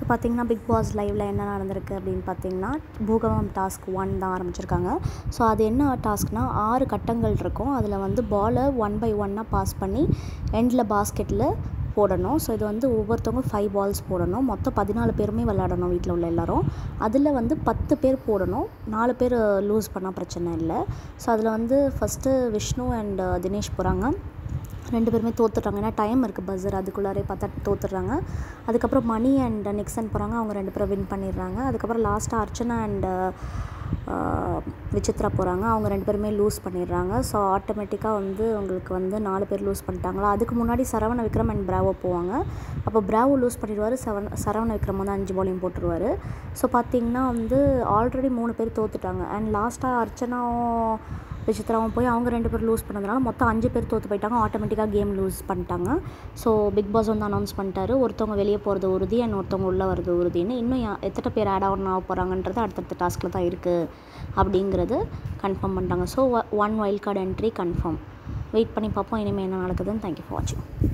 பார்த்தீங்கன்னா big pass லைவில் என்ன நடந்திருக்கு அப்படின்னு பார்த்தீங்கன்னா பூகம்பம் டாஸ்க் ஒன் தான் ஆரம்பிச்சிருக்காங்க ஸோ அது என்ன டாஸ்க்னால் ஆறு கட்டங்கள் இருக்கும் அதில் வந்து பாலை ஒன் பை ஒன்னாக பாஸ் பண்ணி எண்டில் பாஸ்கெட்டில் போடணும் ஸோ இது வந்து ஒவ்வொருத்தவங்க ஃபைவ் பால்ஸ் போடணும் மொத்தம் பதினாலு பேருமே விளையாடணும் வீட்டில் உள்ள எல்லாரும் அதில் வந்து பத்து பேர் போடணும் நாலு பேர் லூஸ் பண்ணால் பிரச்சனை இல்லை ஸோ அதில் வந்து ஃபஸ்ட்டு விஷ்ணு அண்ட் தினேஷ் போகிறாங்க ரெண்டு பேருமே தோத்துட்டாங்க ஏன்னா டைம் இருக்குது பஸ்ஸர் அதுக்குள்ளாரே பார்த்தா தோத்துடுறாங்க அதுக்கப்புறம் மணி அண்ட் நிக்சன் போகிறாங்க அவங்க ரெண்டு பேரும் வின் பண்ணிடுறாங்க அதுக்கப்புறம் லாஸ்ட்டாக அர்ச்சனா அண்ட் விசித்ரா போகிறாங்க அவங்க ரெண்டு பேருமே லூஸ் பண்ணிடுறாங்க ஸோ ஆட்டோமேட்டிக்காக வந்து உங்களுக்கு வந்து நாலு பேர் லூஸ் பண்ணிட்டாங்களா அதுக்கு முன்னாடி சரவண விக்ரம் அண்ட் பிராவோ போவாங்க அப்போ பிராவோ லூஸ் பண்ணிடுவார் செவன் சரவண விக்ரம் வந்து அஞ்சு பாலையும் போட்டுருவார் ஸோ பார்த்தீங்கன்னா வந்து ஆல்ரெடி மூணு பேர் தோத்துட்டாங்க அண்ட் லாஸ்ட்டாக அர்ச்சனாவும் விசித்ராவும் போய் அவங்க ரெண்டு பேர் லூஸ் பண்ணதுனால மொத்தம் அஞ்சு பேர் தோற்று போயிட்டாங்க ஆட்டோமேட்டிக்காக கேம் லூஸ் பண்ணிட்டாங்க ஸோ பிக் பாஸ் வந்து அனௌன்ஸ் பண்ணிட்டாரு ஒருத்தவங்க வெளியே போகிறது உறுதி அண்ட் ஒருத்தவங்க உள்ளே வருது உறுதின்னு இன்னும் யா- எத்தனை பேர் ஆட் ஆன் ஆக போகிறாங்கன்றது அடுத்தடுத்த டாஸ்கில் தான் இருக்குது அப்படிங்கிறது கன்ஃபார்ம் பண்ணிட்டாங்க so one wild card entry confirm wait பண்ணி பார்ப்போம் இனிமேல் என்ன நடக்குதுன்னு தேங்க்யூ ஃபார் வாட்சிங்